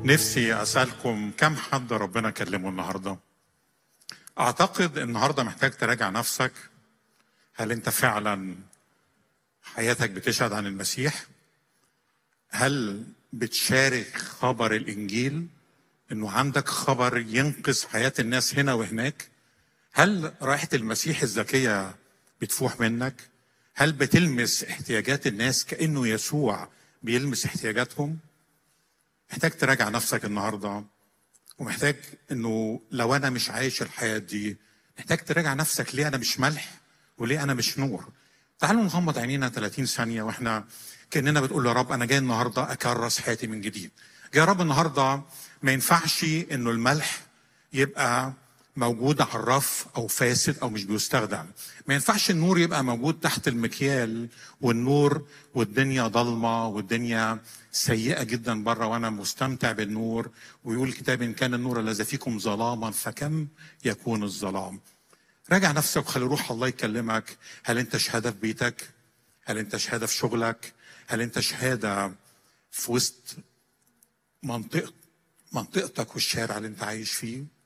نفسي أسألكم كم حد ربنا كلمه النهاردة أعتقد النهاردة محتاج تراجع نفسك هل أنت فعلا حياتك بتشهد عن المسيح هل بتشارك خبر الإنجيل إنه عندك خبر ينقذ حياة الناس هنا وهناك هل رائحة المسيح الذكية بتفوح منك هل بتلمس احتياجات الناس كأنه يسوع بيلمس احتياجاتهم محتاج تراجع نفسك النهارده ومحتاج انه لو انا مش عايش الحياه دي محتاج تراجع نفسك ليه انا مش ملح وليه انا مش نور تعالوا نغمض عينينا 30 ثانيه واحنا كاننا بتقول يا رب انا جاي النهارده اكرس حياتي من جديد جاي يا رب النهارده ما ينفعش انه الملح يبقى موجود على الرف او فاسد او مش بيستخدم ما ينفعش النور يبقى موجود تحت المكيال والنور والدنيا ضلمه والدنيا سيئه جدا بره وانا مستمتع بالنور ويقول الكتاب ان كان النور الذي فيكم ظلاما فكم يكون الظلام راجع نفسك وخلي روح الله يكلمك هل انت شهاده في بيتك هل انت شهاده في شغلك هل انت شهاده في وسط منطقه منطقتك والشارع اللي انت عايش فيه